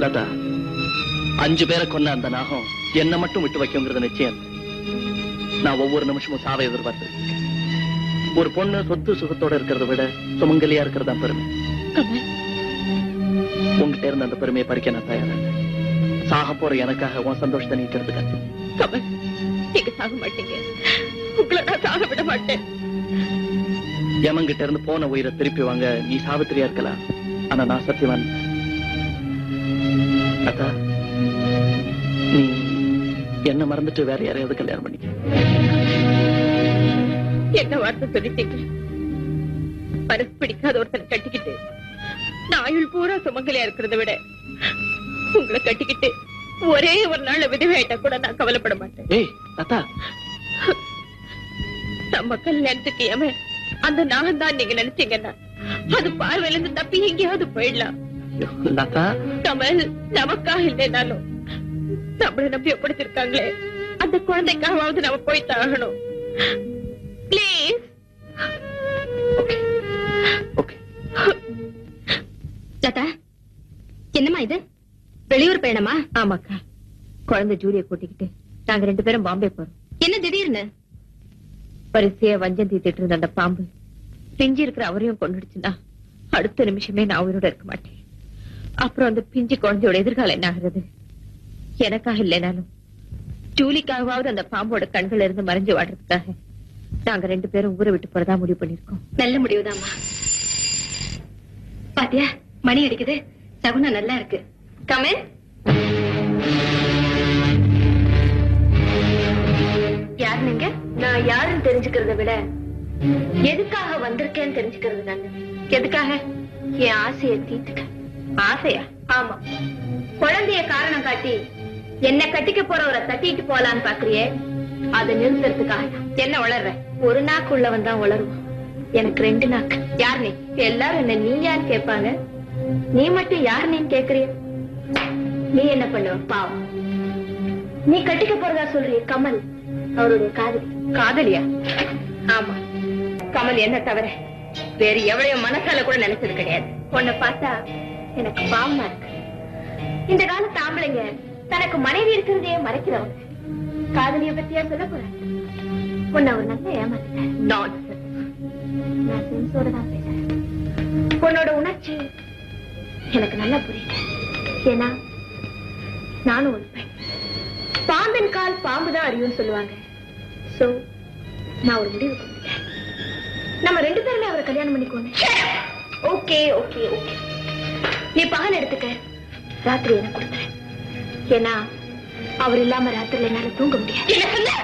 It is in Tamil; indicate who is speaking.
Speaker 1: லதா அஞ்சு பேரை கொன்ன அந்த நாகம் என்ன மட்டும் விட்டு வைக்குங்கிறது நிச்சயம் இல்ல. நான் ஒவ்வொரு நிமிஷமும் சாவை எதிர்பார்த்து ஒரு பொண்ணு சொத்து சுகத்தோட இருக்கிறத விட சுமங்கலியா இருக்கிறது தான் பெருமை
Speaker 2: கமல்
Speaker 1: உங்ககிட்ட இருந்து அந்த பெருமையை பறிக்க நான் தயாரா இல்ல. சாக போற எனக்காக உன் சந்தோஷத்தை நீக்கிறதுக்காக
Speaker 2: கமல் நீங்க சாக மாட்டீங்க உங்களை நான் சாக விட மாட்டேன்
Speaker 1: யமங்கிட்ட இருந்து போன உயிரை திருப்பி வாங்க நீ சாவித்திரியா இருக்கலாம் ஆனா நான் சத்தியவான் லதா நீ என்ன மறந்துட்டு வேற யாரையாவது கல்யாணம் பண்ணிக்க
Speaker 2: என்ன வார்த்தை சொல்லிட்டீங்க மனசு பிடிக்காத ஒருத்தனை கட்டிக்கிட்டு நான் ஆயுள் பூரா சுமங்கலியா இருக்கிறத விட உங்களை கட்டிக்கிட்டு ஒரே ஒரு நாள் விதவையாயிட்டா கூட நான் கவலைப்பட மாட்டேன்
Speaker 1: ஏய் லதா
Speaker 2: நம்ம கல்யாணத்துக்கு ஏம அந்த நாகம் தான் நீங்க நினைச்சீங்கன்னா அது பார்வையில இருந்து தப்பி எங்கேயாவது போயிடலாம்
Speaker 1: ஐயோ, லதா
Speaker 2: கமல் நமக்காக இல்லைனாலும் நம்மளை நம்பி ஒப்படைச்சிருக்காங்களே அந்த குழந்தைக்காகவாவது நம்ம போய் தாகணும் ப்ளீஸ்
Speaker 1: ஓகே ஓகே
Speaker 3: லதா என்னம்மா இது வெளியூர் பயணமா
Speaker 2: ஆமாக்கா குழந்தை ஜூலிய கூட்டிக்கிட்டு நாங்க ரெண்டு பேரும் பாம்பே போறோம்
Speaker 3: என்ன திடீர்னு
Speaker 2: வரிசையா வஞ்சம் தீத்திட்டு இருந்த அந்த பாம்பு பிஞ்சு இருக்கிற அவரையும் கொண்டுடுச்சுன்னா அடுத்த நிமிஷமே நான் உயிரோட இருக்க மாட்டேன் அப்புறம் அந்த பிஞ்சு குழந்தையோட எதிர்காலம் என்ன ஆகுறது எனக்காக இல்லைனாலும் ஜூலிக்காகவாவது அந்த பாம்போட கண்கள் இருந்து மறைஞ்சு வாடுறதுக்காக நாங்க ரெண்டு பேரும் ஊரை விட்டு போறதா முடிவு பண்ணிருக்கோம்
Speaker 3: நல்ல முடிவுதாம்மா பாத்தியா மணி அடிக்குது சகுனம் நல்லா இருக்கு கமல் யார் நீங்க நான் யாருன்னு தெரிஞ்சுக்கிறத விட எதுக்காக வந்திருக்கேன்னு தெரிஞ்சுக்கிறது நல்லது எதுக்காக என் ஆசையை தீர்த்துக்க ஆசையா ஆமா குழந்தைய காரணம் காட்டி என்ன கட்டிக்க போறவரை தட்டிட்டு போலான்னு பாக்குறியே அதை நிறுத்துறதுக்காக என்ன வளர்ற ஒரு நாக்கு உள்ளவன் தான் வளருவான் எனக்கு ரெண்டு நாக்கு யார் நீ எல்லாரும் என்ன நீ யான்னு கேட்பாங்க நீ மட்டும் யார் நீன்னு கேக்குறிய நீ என்ன பண்ணுவ பாவம் நீ கட்டிக்க போறதா சொல்றிய கமல் அவருடைய காதலி காதலியா ஆமா கமல் என்ன தவிர வேற எவ்வளவு மனசால கூட நினைச்சது கிடையாது உன்னை பார்த்தா எனக்கு பாவமா இருக்கு இந்த காலத்து ஆம்பளைங்க தனக்கு மனைவி இருக்கிறதையே மறைக்கிறவங்க காதலிய பத்தியா சொல்ல போறேன் உன்னை அவர் நல்லா ஏமாத்திட்டார் Nonsense. நான் சென்ஸோட தான் பேசுறேன் உன்னோட உணர்ச்சி எனக்கு நல்லா புரியுது ஏன்னா நானும் ஒரு பெண் பாம்பின் கால் பாம்பு தான் அறியும்னு சொல்லுவாங்க சோ நான் ஒரு முடிவு பண்ணிட்டேன் நம்ம ரெண்டு பேருமே அவரை கல்யாணம் பண்ணிக்கோங்க ஓகே ஓகே ஓகே நீ பகல் எடுத்துக்க ராத்திரி எனக்கு கொடுத்துறேன் ஏன்னா அவர் இல்லாம ராத்திரில என்னால தூங்க முடியாது